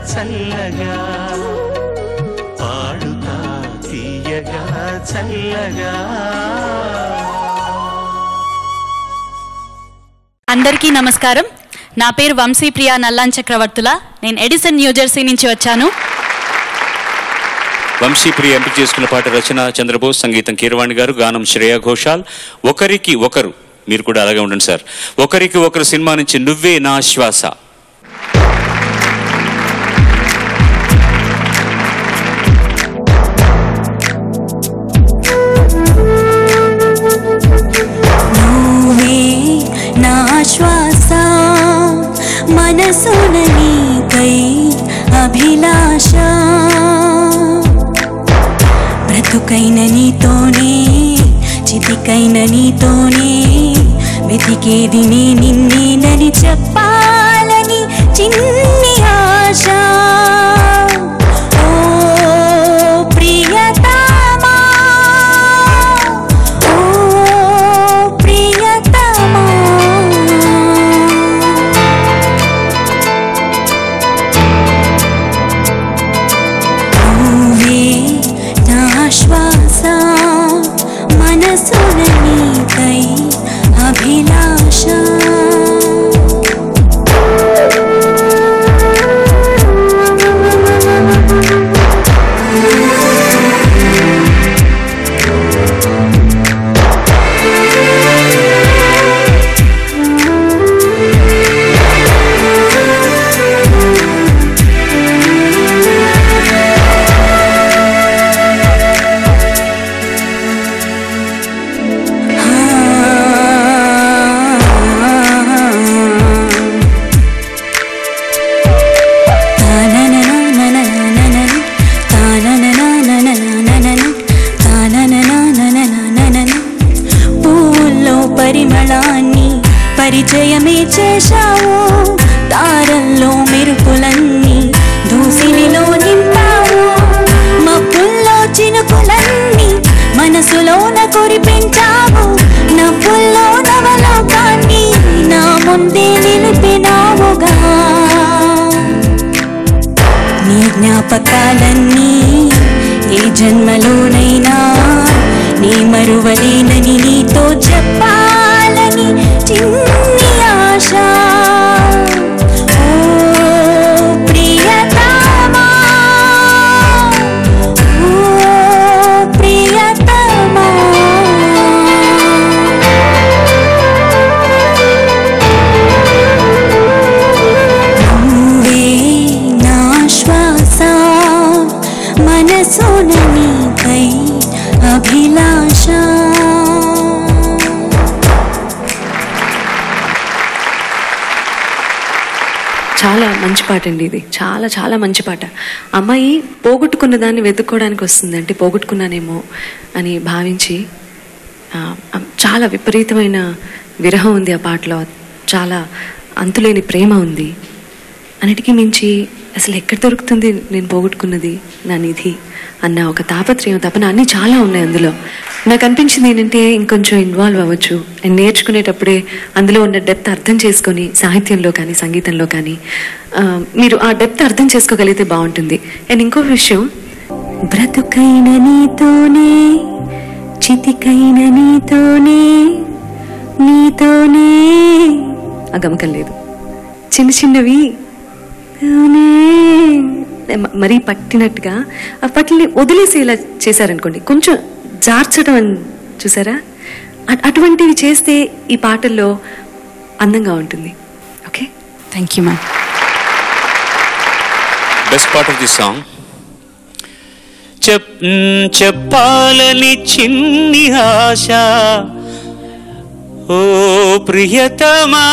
చల్లగా పాడుతా తీయగా చల్లగా అందరికీ నమస్కారం నా పేరు వంశీప్రియ నల్లాన్ చక్రవర్తుల నేను ఎడిసన్ న్యూజెర్సీ నుంచి వచ్చాను వంశీప్రియ ఎంపిక చేసుకున్న పాట రచన చంద్రబోస్ సంగీతం కీరవాణి గారు గానం శ్రేయా ఘోషాల్ ఒకరికి ఒకరు మీరు కూడా అలాగే ఉండండి సార్ ఒకరికి ఒకరు సినిమా నుంచి నువ్వే నా శ్వాస నువ్వే నా శ్వాస మనసున నీకై అభిలాష బ్రతుకైన నీతోనే చితికైన నీతోనే వెతికేది నే నిన్నేనని చెప్పాలని చిన్ని ఆశ ఓ ప్రియతమా ఓ ప్రియతమా నువ్వే నా శ్వాస మనసున నీకై అభిలాష పూల్లో పరిమళాన్ని పరిచయమే చేశావు తారల్లో మెరుపులన్నీ దూసిలిలో నింపావు మబ్బుల్లో చినుకులన్నీ మనసులోన కురిపించావు నవ్వుల్లో నవలోకాన్ని నా ముందే నిలిపినావుగా నీ జ్ఞాపకాలన్నీ ఏ జన్మలోనైనా నీ మరువలేనని నీతో చెప్పాలని చిన్ని ఆశ ఓ ప్రియతమా ఓ ప్రియతమా నువ్వే నా శ్వాస మనసున నీకై అభిలాష చాలా మంచి పాట అండి ఇది చాలా చాలా మంచి పాట అమ్మాయి పోగొట్టుకున్న దాన్ని వెతుక్కోవడానికి వస్తుంది అంటే పోగొట్టుకున్నానేమో అని భావించి ఆ, ఆ, చాలా విపరీతమైన విరహం ఉంది ఆ పాటలో చాలా అంతులేని ప్రేమ ఉంది అన్నిటికీ మించి అసలు ఎక్కడ దొరుకుతుంది నేను పోగొట్టుకున్నది నా నిధి అన్న ఒక తాపత్రయం తపన అన్నీ చాలా ఉన్నాయి అందులో నాకు అనిపించింది ఏంటంటే ఇంకొంచెం ఇన్వాల్వ్ అవ్వచ్చు అండ్ నేర్చుకునేటప్పుడే అందులో ఉన్న డెప్త్ అర్థం చేసుకొని సాహిత్యంలో కానీ సంగీతంలో కానీ ఆ, మీరు ఆ డెప్త్ అర్థం చేసుకోగలిగితే బాగుంటుంది అండ్ ఇంకో విషయం బ్రతుకైన నీతోనే చితికైన నీతోనే నీతోనే ఆ గమకం లేదు చిన్న చిన్నవి తోనే మ- మరీ పట్టినట్టుగా ఆ పట్టిని వదిలేసేలా చేశారనుకోండి కొంచెం జార్చడం అని చూసారా అ- అటువంటివి చేస్తే ఈ పాటల్లో అందంగా ఉంటుంది okay thank you ma'am best part of the song చెప్ మ్, చెప్పాలని చిన్ని ఆశ ఓ ప్రియతమా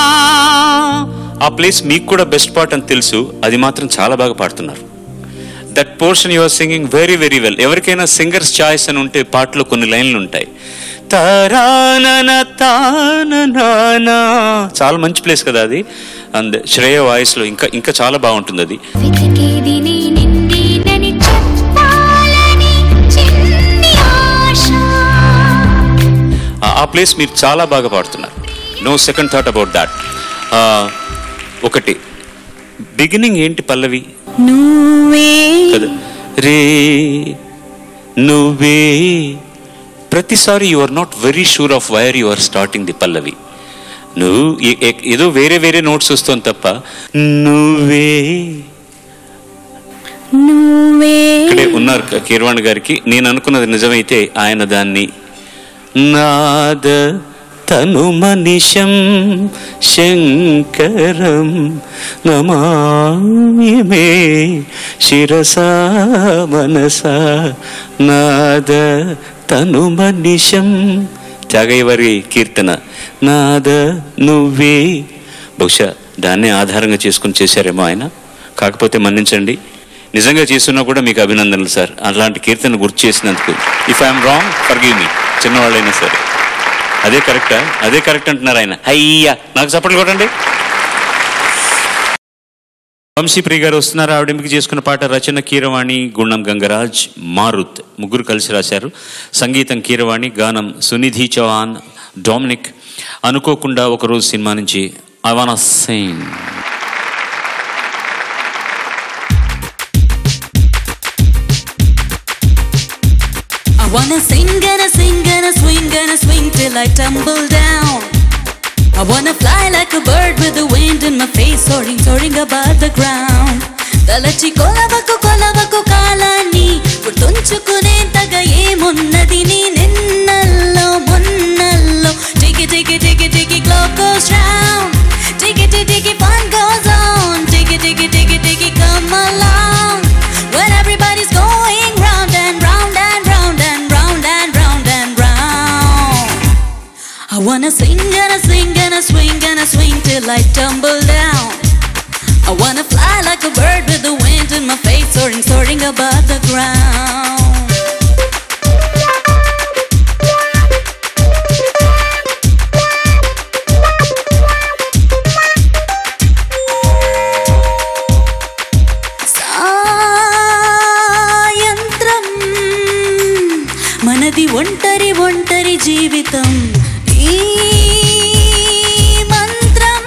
ఆ ప్లేస్ మీకు కూడా బెస్ట్ పార్ట్ అని తెలుసు అది మాత్రం చాలా బాగా పాడుతున్నారు that portion you are singing very very well ఎవరికైనా సింగర్స్ చాయిస్ అని ఉంటే పాటలో కొన్ని లైన్లు ఉంటాయి తరానన తాననానా చాలా మంచి ప్లేస్ కదా అది అండ్ శ్రేయ వాయిస్లో ఇంకా ఇంకా చాలా బాగుంటుంది అది వెతికేది నీ నిందేనని చెప్పాలని చిన్ని ఆశ ఆ- ఆ ప్లేస్ మీరు చాలా బాగా పాడుతున్నారు no second thought about that ఒకటి బిగినింగ్ ఏంటి పల్లవి నువ్వే కదా రే నువ్వే ప్రతిసారి you are not very sure of why you are starting the pallavi నువ్వు ఏ- ఏ- ఏదో వేరే వేరే నోట్స్ వస్తుంది తప్ప నువ్వే నువ్వే ఇక్కడే ఉన్నారు క- కీరవాణి గారికి నేను అనుకున్నది నిజమైతే ఆయన దాన్ని నాద తను మనిషం శంకరం నమామి మే శిరసా మనసా నాద తను మనిషం త్యాగయ్యవారి కీర్తన నాద నువ్వే బహుశా దాన్నే ఆధారంగా చేసుకుని చేశారేమో ఆయన కాకపోతే మన్నించండి నిజంగా చేస్తున్నా కూడా మీకు అభినందనలు సార్ అలాంటి కీర్తన గుర్తు చేసినందుకు if I'm wrong for give me చిన్నవాళ్ళైనా సరే అదే కరెక్టా అదే కరెక్ట్ అంటున్నారు ఆయన అయ్యా నాకు చప్పట్లు కొట్టండి వంశీప్రియ గారు వస్తున్నారు ఆవిడ ఎంపిక చేసుకున్న పాట రచన కీరవాణి గుణం గంగరాజ్ మారుత్ ముగ్గురు కలిసి రాశారు సంగీతం కీరవాణి గానం సునిధి చౌహాన్ డామినిక్ అనుకోకుండా ఒకరోజు సినిమా నుంచి I wanna sing I wanna sing and I sing and I swing and I swing till I tumble down. I wanna fly like a bird with the wind in my face, soaring, soaring above the ground. తలచి కొలవకు కొలవకు కాలాన్ని గుర్తుంచుకునేంతగా ఏమున్నది నీ నిన్నల్లో మొన్నల్లో టికి టికి టికి టికి clock goes round టికి టికి టికి fun goes on టికి టికి టికి టికి come along when everybody's going round and round and round and round and round and round I wanna sing and I sing and I swing and I swing till I tumble down. I wanna fly like a bird with the wind in my face, soaring, soaring above the ground. సాయంత్రం మనది ఒంటరి ఒంటరి జీవితం ఈ మంత్రం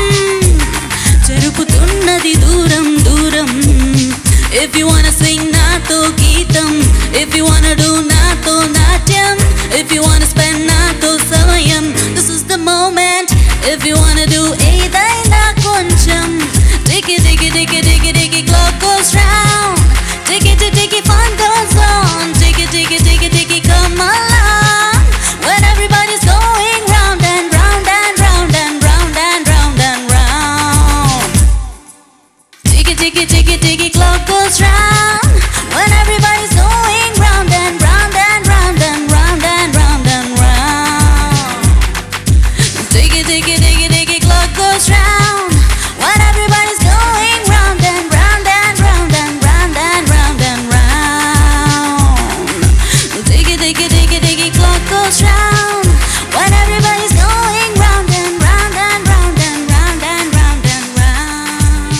జరుపుతున్నది దూరం దూరం if you wanna swing నాతో గీతం ఇఫ్ యు wanna do నాతో నాట్యం ఇఫ్ యు wanna spend నాతో సమయం this is the moment if you wanna do ఏదైనా కొంచెం టికి టికి టికి టికి టికి clock goes round టికి టికి టికి fun goes on టికి టికి టికి టికి come along when everybody's going round and round and round and round and round and round Tiggy tiggy tiggy tiggy clock goes round when everybody's going round and round and round and round and round and round. Tiggy tiggy tiggy tiggy clock goes round when everybody's going round and round and round and round and round and round. Tiggy tiggy tiggy tiggy clock goes round when everybody's going round and round and round and round and round and round.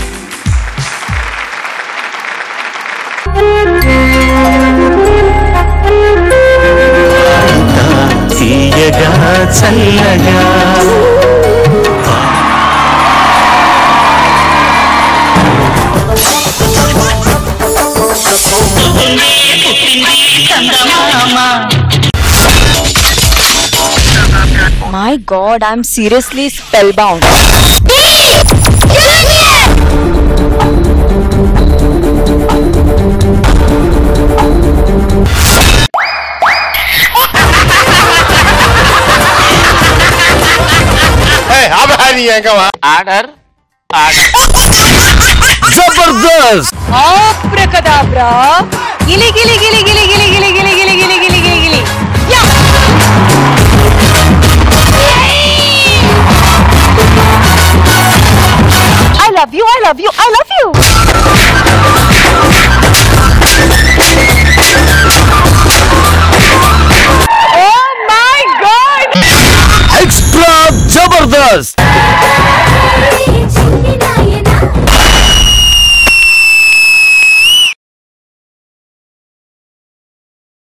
తీయగా చల్లగా My god, I'm seriously spellbound. Order Abracadabra! Gili gili gili gili gili gili gili gili gili gili gili gili. Yeah! I love you, I love you, I love you!